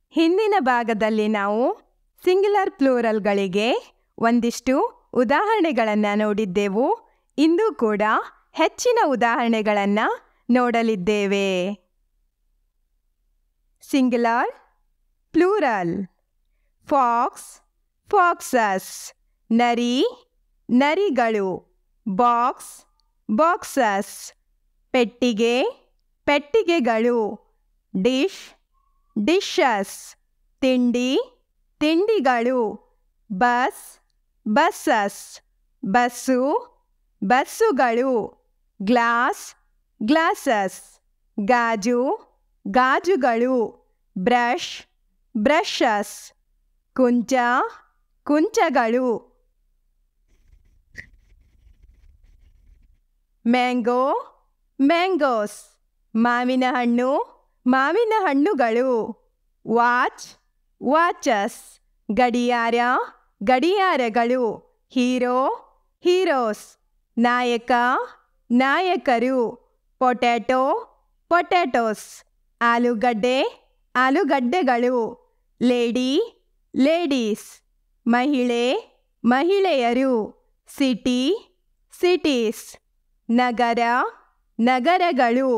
ಹಿಂದಿನ ಭಾಗದಲ್ಲಿ ನಾವು ಸಿಂಗ್ಯುಲರ್ ಪ್ಲೂರಲ್ಗಳಿಗೆ ಒಂದಿಷ್ಟು ಉದಾಹರಣೆಗಳನ್ನು ನೋಡಿದ್ದೆವು ಇಂದು ಕೂಡ ಹೆಚ್ಚಿನ ಉದಾಹರಣೆಗಳನ್ನು ನೋಡಲಿದ್ದೇವೆ ಸಿಂಗ್ಯುಲರ್ ಪ್ಲೂರಲ್ ಫಾಕ್ಸ್ ಫಾಕ್ಸಸ್ ನರಿ ನರಿಗಳು ಬಾಕ್ಸ್ ಬಾಕ್ಸಸ್ ಪೆಟ್ಟಿಗೆ ಪೆಟ್ಟಿಗೆಗಳು ಡಿಶ್ ಡಿಶಸ್ ತಿಂಡಿ ತಿಂಡಿಗಳು ಬಸ್ ಬಸ್ಸಸ್ ಬಸ್ಸು ಬಸ್ಸುಗಳು ಗ್ಲಾಸ್ ಗ್ಲಾಸಸ್ ಗಾಜು ಗಾಜುಗಳು ಬ್ರಷ್ ಬ್ರಷಸ್ ಕುಂಚ ಕುಂಚಗಳು ಮ್ಯಾಂಗೋ ಮ್ಯಾಂಗೋಸ್ ಮಾವಿನ ಹಣ್ಣು ಮಾವಿನ ಹಣ್ಣುಗಳು ವಾಚ್ ವಾಚಸ್ ಗಡಿಯಾರ ಗಡಿಯಾರಗಳು ಹೀರೋ ಹೀರೋಸ್ ನಾಯಕ ನಾಯಕರು ಪೊಟ್ಯಾಟೊ ಪೊಟ್ಯಾಟೋಸ್ ಆಲೂಗಡ್ಡೆ ಆಲೂಗಡ್ಡೆಗಳು ಲೇಡಿ ಲೇಡೀಸ್ ಮಹಿಳೆ ಮಹಿಳೆಯರು ಸಿಟಿ ಸಿಟೀಸ್ ನಗರ ನಗರಗಳು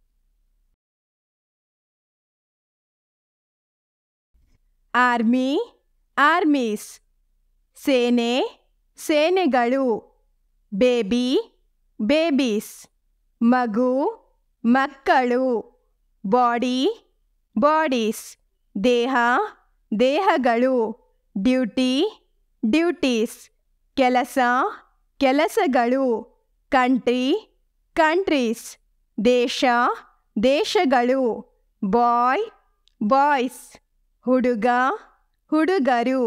ಆರ್ಮಿ ಆರ್ಮೀಸ್ ಸೇನೆ ಸೇನೆಗಳು ಬೇಬಿ ಬೇಬೀಸ್ ಮಗು ಮಕ್ಕಳು ಬಾಡಿ ಬಾಡೀಸ್ ದೇಹ ದೇಹಗಳು ಡ್ಯೂಟಿ ಡ್ಯೂಟೀಸ್ ಕೆಲಸ ಕೆಲಸಗಳು ಕಂಟ್ರಿ ಕಂಟ್ರೀಸ್ ದೇಶ ದೇಶಗಳು ಬಾಯ್ ಬಾಯ್ಸ್ ಹುಡುಗ ಹುಡುಗರು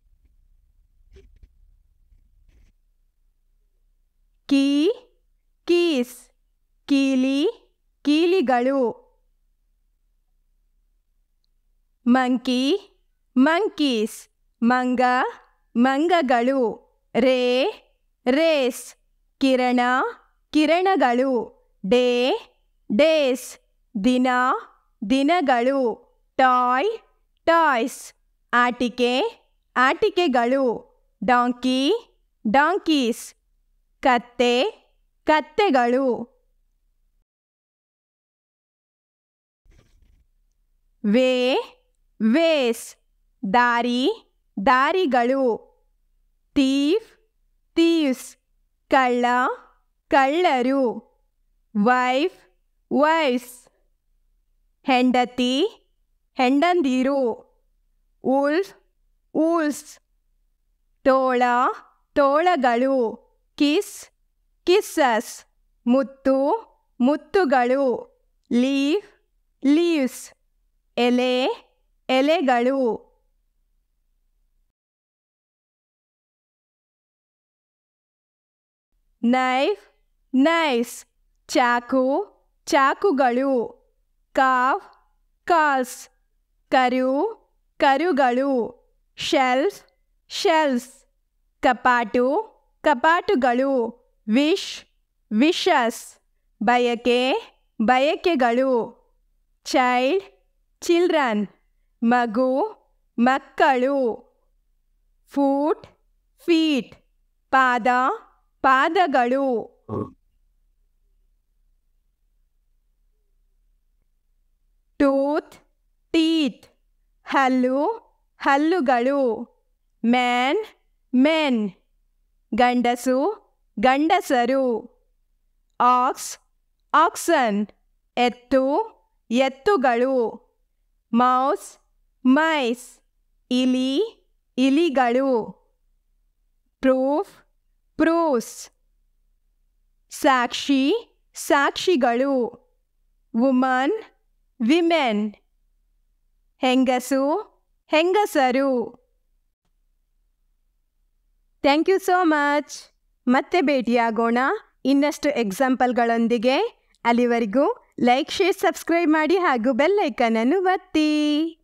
ಕೀ ಕೀಸ್ ಕೀಲಿ ಕೀಲಿಗಳು ಮಂಕಿ ಮಂಕೀಸ್ ಮಂಗ ಮಂಗಗಳು ರೇ ರೇಸ್ ಕಿರಣ ಕಿರಣಗಳು ಡೇ ಡೇಸ್ ದಿನ ದಿನಗಳು ಟಾಯ್ ಟಾಯ್ಸ್ ಆಟಿಕೆ ಆಟಿಕೆಗಳು ಡಾಂಕಿ ಡಾಂಕೀಸ್ ಕತ್ತೆ ಕತ್ತೆಗಳು ವೇ ವೇಸ್ ದಾರಿ ದಾರಿಗಳು ತೀಫ್ ತೀವ್ಸ್ ಕಳ್ಳ ಕಳ್ಳರು ವೈಫ್ ವೈಫ್ಸ್ ಹೆಂಡತಿ ಹೆಂಡಂದಿರು ಉಲ್ಫ್ ಉಲ್ಸ್ ತೋಳ ತೋಳಗಳು ಕಿಸ್ ಕಿಸ್ಸಸ್ ಮುತ್ತು ಮುತ್ತುಗಳು ಲೀಫ್ ಲೀವ್ಸ್ ಎಲೆ ಎಲೆಗಳು ನೈಫ್ ನೈಫ್ಸ್ ಚಾಕು ಚಾಕುಗಳು ಕಾಫ್ ಕಾಲ್ಸ್ ಕರು ಕರುಗಳು ಶೆಲ್ಫ್ ಶೆಲ್ಫ್ಸ್ ಕಪಾಟು ಕಪಾಟುಗಳು ವಿಶ್ ವಿಶಸ್ ಬಯಕೆ ಬಯಕೆಗಳು ಚೈಲ್ಡ್ ಚಿಲ್ಡ್ರನ್ ಮಗು ಮಕ್ಕಳು ಫೂಟ್ ಫೀಟ್ ಪಾದ ಪಾದಗಳು ಟೂತ್ ಟೀತ್ ಹಲ್ಲು ಹಲ್ಲುಗಳು ಮ್ಯಾನ್ ಮೆನ್ ಗಂಡಸು ಗಂಡಸರು ಆಕ್ಸ್ ಆಕ್ಸನ್ ಎತ್ತು ಎತ್ತುಗಳು ಮೌಸ್ ಮೈಸ್ ಇಲಿ ಇಲಿಗಳು ಪ್ರೂಫ್ ಪ್ರೂಫ್ಸ್ ಸಾಕ್ಷಿ ಸಾಕ್ಷಿಗಳು ವುಮನ್ ವಿಮೆನ್ ಹೆಂಗಸು ಹೆಂಗಸರು ಥ್ಯಾಂಕ್ ಯು ಸೋ ಮಚ್ ಮತ್ತೆ ಭೇಟಿಯಾಗೋಣ ಇನ್ನಷ್ಟು ಎಕ್ಸಾಂಪಲ್ಗಳೊಂದಿಗೆ ಅಲ್ಲಿವರೆಗೂ ಲೈಕ್ ಶೇರ್ ಸಬ್ಸ್ಕ್ರೈಬ್ ಮಾಡಿ ಹಾಗೂ ಬೆಲ್ ಐಕನನ್ನು ಒತ್ತಿ